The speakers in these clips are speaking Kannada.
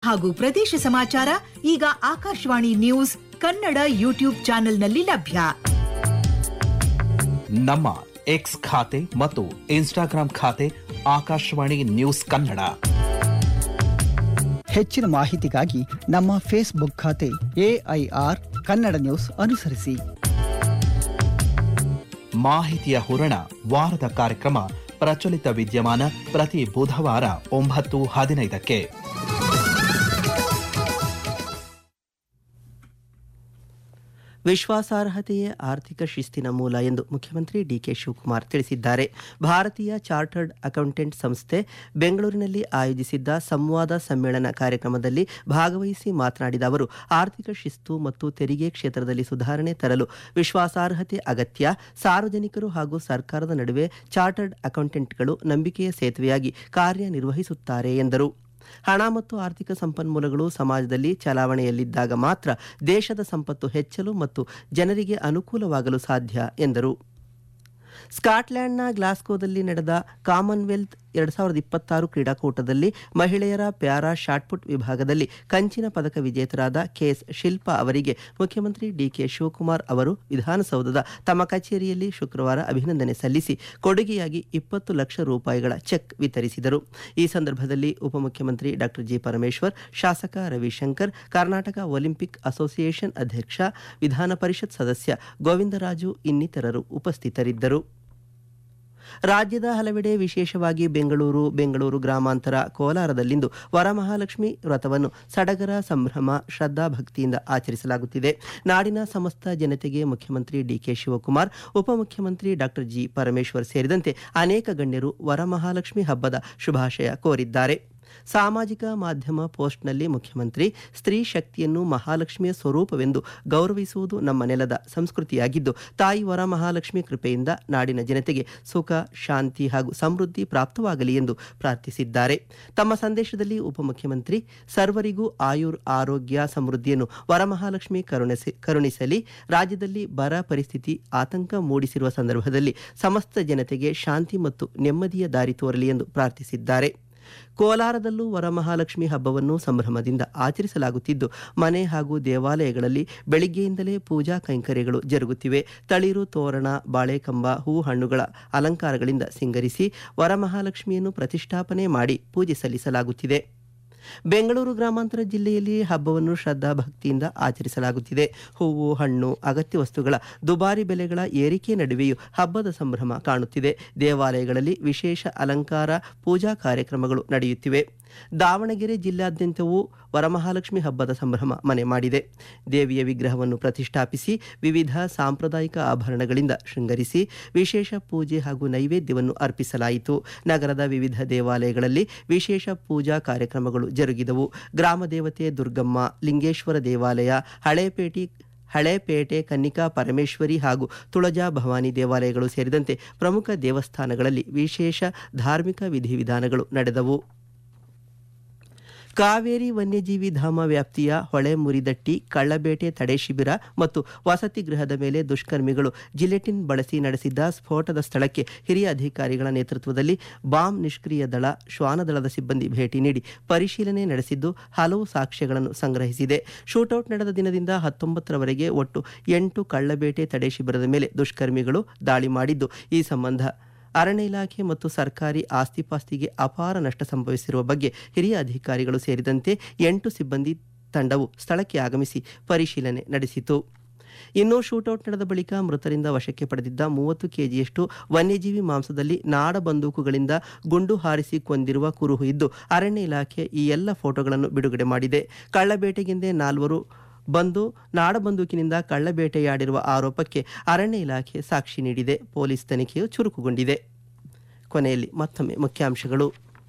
ಹಾಗೂ ಪ್ರದೇಶ ಸಮಾಚಾರ ಈಗ ಆಕಾಶವಾಣಿ ನ್ಯೂಸ್ ಕನ್ನಡ ಯೂಟ್ಯೂಬ್ ಚಾನೆಲ್ನಲ್ಲಿ ಲಭ್ಯ ನಮ್ಮ ಎಕ್ಸ್ ಖಾತೆ ಮತ್ತು ಇನ್ಸ್ಟಾಗ್ರಾಂ ಖಾತೆ ಆಕಾಶವಾಣಿ ನ್ಯೂಸ್ ಕನ್ನಡ ಹೆಚ್ಚಿನ ಮಾಹಿತಿಗಾಗಿ ನಮ್ಮ ಫೇಸ್ಬುಕ್ ಖಾತೆ ಎಐಆರ್ ಕನ್ನಡ ನ್ಯೂಸ್ ಅನುಸರಿಸಿ ಮಾಹಿತಿಯ ಹೂರಣ ವಾರದ ಕಾರ್ಯಕ್ರಮ ಪ್ರಚಲಿತ ವಿದ್ಯಮಾನ ಪ್ರತಿ ಬುಧವಾರ ಒಂಬತ್ತು ಹದಿನೈದಕ್ಕೆ ವಿಶ್ವಾಸಾರ್ಹತೆಯೇ ಆರ್ಥಿಕ ಶಿಸ್ತಿನ ಮೂಲ ಎಂದು ಮುಖ್ಯಮಂತ್ರಿ ಡಿಕೆ ಶಿವಕುಮಾರ್ ತಿಳಿಸಿದ್ದಾರೆ ಭಾರತೀಯ ಚಾರ್ಟರ್ಡ್ ಅಕೌಂಟೆಂಟ್ ಸಂಸ್ಥೆ ಬೆಂಗಳೂರಿನಲ್ಲಿ ಆಯೋಜಿಸಿದ್ದ ಸಂವಾದ ಸಮ್ಮೇಳನ ಕಾರ್ಯಕ್ರಮದಲ್ಲಿ ಭಾಗವಹಿಸಿ ಮಾತನಾಡಿದ ಅವರು ಆರ್ಥಿಕ ಶಿಸ್ತು ಮತ್ತು ತೆರಿಗೆ ಕ್ಷೇತ್ರದಲ್ಲಿ ಸುಧಾರಣೆ ತರಲು ವಿಶ್ವಾಸಾರ್ಹತೆ ಅಗತ್ಯ ಸಾರ್ವಜನಿಕರು ಹಾಗೂ ಸರ್ಕಾರದ ನಡುವೆ ಚಾರ್ಟರ್ಡ್ ಅಕೌಂಟೆಂಟ್ಗಳು ನಂಬಿಕೆಯ ಸೇತುವೆಯಾಗಿ ಕಾರ್ಯನಿರ್ವಹಿಸುತ್ತಾರೆ ಎಂದರು ಹಣ ಮತ್ತು ಆರ್ಥಿಕ ಸಂಪನ್ಮೂಲಗಳು ಸಮಾಜದಲ್ಲಿ ಚಲಾವಣೆಯಲ್ಲಿದ್ದಾಗ ಮಾತ್ರ ದೇಶದ ಸಂಪತ್ತು ಹೆಚ್ಚಲು ಮತ್ತು ಜನರಿಗೆ ಅನುಕೂಲವಾಗಲು ಸಾಧ್ಯ ಎಂದರು ಸ್ಕಾಟ್ಲೆಂಡ್ನ ಗ್ಲಾಸ್ಗೋದಲ್ಲಿ ನಡೆದ ಕಾಮನ್ವೆಲ್ತ್ ಎರಡು ಸಾವಿರದ ಇಪ್ಪತ್ತಾರು ಕ್ರೀಡಾಕೂಟದಲ್ಲಿ ಮಹಿಳೆಯರ ಪ್ಯಾರಾ ಶಾಟ್ಪುಟ್ ವಿಭಾಗದಲ್ಲಿ ಕಂಚಿನ ಪದಕ ವಿಜೇತರಾದ ಕೆಎಸ್ ಶಿಲ್ಪಾ ಅವರಿಗೆ ಮುಖ್ಯಮಂತ್ರಿ ಡಿಕೆ ಶಿವಕುಮಾರ್ ಅವರು ವಿಧಾನಸೌಧದ ತಮ್ಮ ಕಚೇರಿಯಲ್ಲಿ ಶುಕ್ರವಾರ ಅಭಿನಂದನೆ ಸಲ್ಲಿಸಿ ಕೊಡುಗೆಯಾಗಿ ಇಪ್ಪತ್ತು ಲಕ್ಷ ರೂಪಾಯಿಗಳ ಚೆಕ್ ವಿತರಿಸಿದರು ಈ ಸಂದರ್ಭದಲ್ಲಿ ಉಪಮುಖ್ಯಮಂತ್ರಿ ಡಾಕ್ಟರ್ ಜಿ ಪರಮೇಶ್ವರ್ ಶಾಸಕ ರವಿಶಂಕರ್ ಕರ್ನಾಟಕ ಒಲಿಂಪಿಕ್ ಅಸೋಸಿಯೇಷನ್ ಅಧ್ಯಕ್ಷ ವಿಧಾನ ಪರಿಷತ್ ಸದಸ್ಯ ಗೋವಿಂದರಾಜು ಇನ್ನಿತರರು ಉಪಸ್ಥಿತರಿದ್ದರು ರಾಜ್ಯದ ಹಲವೆಡೆ ವಿಶೇಷವಾಗಿ ಬೆಂಗಳೂರು ಬೆಂಗಳೂರು ಗ್ರಾಮಾಂತರ ಕೋಲಾರದಲ್ಲಿಂದು ವರಮಹಾಲಕ್ಷ್ಮಿ ವ್ರತವನ್ನು ಸಡಗರ ಸಂಭ್ರಮ ಶ್ರದ್ಧಾ ಭಕ್ತಿಯಿಂದ ಆಚರಿಸಲಾಗುತ್ತಿದೆ ನಾಡಿನ ಸಮಸ್ತ ಜನತೆಗೆ ಮುಖ್ಯಮಂತ್ರಿ ಡಿಕೆ ಶಿವಕುಮಾರ್ ಉಪಮುಖ್ಯಮಂತ್ರಿ ಡಾಕ್ಟರ್ ಜಿ ಪರಮೇಶ್ವರ್ ಸೇರಿದಂತೆ ಅನೇಕ ಗಣ್ಯರು ವರಮಹಾಲಕ್ಷ್ಮಿ ಹಬ್ಬದ ಶುಭಾಶಯ ಕೋರಿದ್ದಾರೆ ಸಾಮಾಜಿಕ ಮಾಧ್ಯಮ ಪೋಸ್ಟ್ನಲ್ಲಿ ಮುಖ್ಯಮಂತ್ರಿ ಸ್ತ್ರೀ ಶಕ್ತಿಯನ್ನು ಮಹಾಲಕ್ಷ್ಮಿಯ ಸ್ವರೂಪವೆಂದು ಗೌರವಿಸುವುದು ನಮ್ಮ ನೆಲದ ಸಂಸ್ಕೃತಿಯಾಗಿದ್ದು ತಾಯಿ ವರ ಮಹಾಲಕ್ಷ್ಮಿ ಕೃಪೆಯಿಂದ ನಾಡಿನ ಜನತೆಗೆ ಸುಖ ಶಾಂತಿ ಹಾಗೂ ಸಮೃದ್ಧಿ ಪ್ರಾಪ್ತವಾಗಲಿ ಎಂದು ಪ್ರಾರ್ಥಿಸಿದ್ದಾರೆ ತಮ್ಮ ಸಂದೇಶದಲ್ಲಿ ಉಪಮುಖ್ಯಮಂತ್ರಿ ಸರ್ವರಿಗೂ ಆಯುರ್ ಆರೋಗ್ಯ ಸಮೃದ್ಧಿಯನ್ನು ವರಮಹಾಲಕ್ಷ್ಮಿ ಕರುಣಿಸಿ ಕರುಣಿಸಲಿ ರಾಜ್ಯದಲ್ಲಿ ಬರ ಪರಿಸ್ಥಿತಿ ಆತಂಕ ಮೂಡಿಸಿರುವ ಸಂದರ್ಭದಲ್ಲಿ ಸಮಸ್ತ ಜನತೆಗೆ ಶಾಂತಿ ಮತ್ತು ನೆಮ್ಮದಿಯ ದಾರಿ ತೋರಲಿ ಎಂದು ಪ್ರಾರ್ಥಿಸಿದ್ದಾರೆ ಕೋಲಾರದಲ್ಲೂ ವರಮಹಾಲಕ್ಷ್ಮಿ ಹಬ್ಬವನ್ನು ಸಂಭ್ರಮದಿಂದ ಆಚರಿಸಲಾಗುತ್ತಿದ್ದು ಮನೆ ಹಾಗೂ ದೇವಾಲಯಗಳಲ್ಲಿ ಬೆಳಿಗ್ಗೆಯಿಂದಲೇ ಪೂಜಾ ಕೈಂಕರ್ಯಗಳು ಜರುಗುತ್ತಿವೆ ತಳಿರು ತೋರಣ ಬಾಳೆಕಂಬ ಹೂ ಹಣ್ಣುಗಳ ಅಲಂಕಾರಗಳಿಂದ ಸಿಂಗರಿಸಿ ವರಮಹಾಲಕ್ಷ್ಮಿಯನ್ನು ಪ್ರತಿಷ್ಠಾಪನೆ ಮಾಡಿ ಪೂಜೆ ಸಲ್ಲಿಸಲಾಗುತ್ತಿದೆ ಬೆಂಗಳೂರು ಗ್ರಾಮಾಂತರ ಜಿಲ್ಲೆಯಲ್ಲಿ ಹಬ್ಬವನ್ನು ಶ್ರದ್ಧಾ ಭಕ್ತಿಯಿಂದ ಆಚರಿಸಲಾಗುತ್ತಿದೆ ಹೂವು ಹಣ್ಣು ಅಗತ್ಯ ವಸ್ತುಗಳ ದುಬಾರಿ ಬೆಲೆಗಳ ಏರಿಕೆ ನಡುವೆಯೂ ಹಬ್ಬದ ಸಂಭ್ರಮ ಕಾಣುತ್ತಿದೆ ದೇವಾಲಯಗಳಲ್ಲಿ ವಿಶೇಷ ಅಲಂಕಾರ ಪೂಜಾ ಕಾರ್ಯಕ್ರಮಗಳು ನಡೆಯುತ್ತಿವೆ ದಾವಣಗೆರೆ ಜಿಲ್ಲಾದ್ಯಂತವೂ ವರಮಹಾಲಕ್ಷ್ಮಿ ಹಬ್ಬದ ಸಂಭ್ರಮ ಮನೆ ಮಾಡಿದೆ ದೇವಿಯ ವಿಗ್ರಹವನ್ನು ಪ್ರತಿಷ್ಠಾಪಿಸಿ ವಿವಿಧ ಸಾಂಪ್ರದಾಯಿಕ ಆಭರಣಗಳಿಂದ ಶೃಂಗರಿಸಿ ವಿಶೇಷ ಪೂಜೆ ಹಾಗೂ ನೈವೇದ್ಯವನ್ನು ಅರ್ಪಿಸಲಾಯಿತು ನಗರದ ವಿವಿಧ ದೇವಾಲಯಗಳಲ್ಲಿ ವಿಶೇಷ ಪೂಜಾ ಕಾರ್ಯಕ್ರಮಗಳು ಜರುಗಿದವು ಗ್ರಾಮ ದೇವತೆ ದುರ್ಗಮ್ಮ ಲಿಂಗೇಶ್ವರ ದೇವಾಲಯ ಹಳೇಪೇಟೆ ಹಳೇಪೇಟೆ ಕನ್ನಿಕಾ ಪರಮೇಶ್ವರಿ ಹಾಗೂ ತುಳಜಾ ಭವಾನಿ ದೇವಾಲಯಗಳು ಸೇರಿದಂತೆ ಪ್ರಮುಖ ದೇವಸ್ಥಾನಗಳಲ್ಲಿ ವಿಶೇಷ ಧಾರ್ಮಿಕ ವಿಧಿವಿಧಾನಗಳು ನಡೆದವು ಕಾವೇರಿ ವನ್ಯಜೀವಿ ಧಾಮ ವ್ಯಾಪ್ತಿಯ ಹೊಳೆ ಮುರಿದಟ್ಟಿ ಕಳ್ಳಬೇಟೆ ತಡೆ ಶಿಬಿರ ಮತ್ತು ವಸತಿ ಗೃಹದ ಮೇಲೆ ದುಷ್ಕರ್ಮಿಗಳು ಜಿಲೆಟಿನ್ ಬಳಸಿ ನಡೆಸಿದ್ದ ಸ್ಫೋಟದ ಸ್ಥಳಕ್ಕೆ ಹಿರಿಯ ಅಧಿಕಾರಿಗಳ ನೇತೃತ್ವದಲ್ಲಿ ಬಾಂಬ್ ನಿಷ್ಕ್ರಿಯ ದಳ ಶ್ವಾನದಳದ ಸಿಬ್ಬಂದಿ ಭೇಟಿ ನೀಡಿ ಪರಿಶೀಲನೆ ನಡೆಸಿದ್ದು ಹಲವು ಸಾಕ್ಷ್ಯಗಳನ್ನು ಸಂಗ್ರಹಿಸಿದೆ ಶೂಟೌಟ್ ನಡೆದ ದಿನದಿಂದ ಹತ್ತೊಂಬತ್ತರವರೆಗೆ ಒಟ್ಟು ಎಂಟು ಕಳ್ಳಬೇಟೆ ತಡೆ ಶಿಬಿರದ ಮೇಲೆ ದುಷ್ಕರ್ಮಿಗಳು ದಾಳಿ ಮಾಡಿದ್ದು ಈ ಸಂಬಂಧ ಅರಣ್ಯ ಇಲಾಖೆ ಮತ್ತು ಸರ್ಕಾರಿ ಆಸ್ತಿಪಾಸ್ತಿಗೆ ಅಪಾರ ನಷ್ಟ ಸಂಭವಿಸಿರುವ ಬಗ್ಗೆ ಹಿರಿಯ ಅಧಿಕಾರಿಗಳು ಸೇರಿದಂತೆ ಎಂಟು ಸಿಬ್ಬಂದಿ ತಂಡವು ಸ್ಥಳಕ್ಕೆ ಆಗಮಿಸಿ ಪರಿಶೀಲನೆ ನಡೆಸಿತು ಇನ್ನು ಶೂಟೌಟ್ ನಡೆದ ಬಳಿಕ ಮೃತರಿಂದ ವಶಕ್ಕೆ ಪಡೆದಿದ್ದ ಮೂವತ್ತು ಕೆಜಿಯಷ್ಟು ವನ್ಯಜೀವಿ ಮಾಂಸದಲ್ಲಿ ನಾಡ ಬಂದೂಕುಗಳಿಂದ ಗುಂಡು ಹಾರಿಸಿ ಕೊಂದಿರುವ ಕುರುಹು ಇದ್ದು ಅರಣ್ಯ ಇಲಾಖೆ ಈ ಎಲ್ಲ ಫೋಟೋಗಳನ್ನು ಬಿಡುಗಡೆ ಮಾಡಿದೆ ಕಳ್ಳಬೇಟೆಗೆಂದೇ ನಾಲ್ವರು ಬಂದು ನಾಡಬಂದೂಕಿನಿಂದ ಕಳ್ಳಬೇಟೆಯಾಡಿರುವ ಆರೋಪಕ್ಕೆ ಅರಣ್ಯ ಇಲಾಖೆ ಸಾಕ್ಷಿ ನೀಡಿದೆ ಪೊಲೀಸ್ ತನಿಖೆಯು ಚುರುಕುಗೊಂಡಿದೆ ಕೊನೆಯಲ್ಲಿ ಮತ್ತೊಮ್ಮೆ ಮುಖ್ಯಾಂಶಗಳು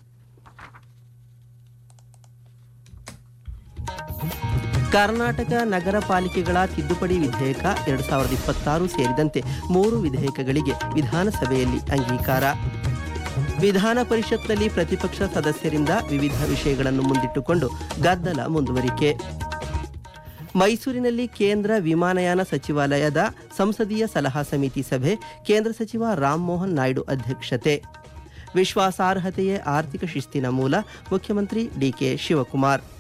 ಕರ್ನಾಟಕ ನಗರ ಪಾಲಿಕೆಗಳ ತಿದ್ದುಪಡಿ ವಿಧೇಯಕ ಎರಡು ಸಾವಿರದ ಇಪ್ಪತ್ತಾರು ಸೇರಿದಂತೆ ಮೂರು ವಿಧೇಯಕಗಳಿಗೆ ವಿಧಾನಸಭೆಯಲ್ಲಿ ಅಂಗೀಕಾರ ವಿಧಾನ ಪರಿಷತ್ನಲ್ಲಿ ಪ್ರತಿಪಕ್ಷ ಸದಸ್ಯರಿಂದ ವಿವಿಧ ವಿಷಯಗಳನ್ನು ಮುಂದಿಟ್ಟುಕೊಂಡು ಗದ್ದಲ ಮುಂದುವರಿಕೆ ಮೈಸೂರಿನಲ್ಲಿ ಕೇಂದ್ರ ವಿಮಾನಯಾನ ಸಚಿವಾಲಯದ ಸಂಸದೀಯ ಸಲಹಾ ಸಮಿತಿ ಸಭೆ ಕೇಂದ್ರ ಸಚಿವ ರಾಮಮೋಹನ್ ನಾಯ್ಡು ಅಧ್ಯಕ್ಷತೆ ವಿಶ್ವಾಸಾರ್ಹತೆಯೇ ಆರ್ಥಿಕ ಶಿಸ್ತಿನ ಮೂಲ ಮುಖ್ಯಮಂತ್ರಿ ಡಿಕೆ ಶಿವಕುಮಾರ್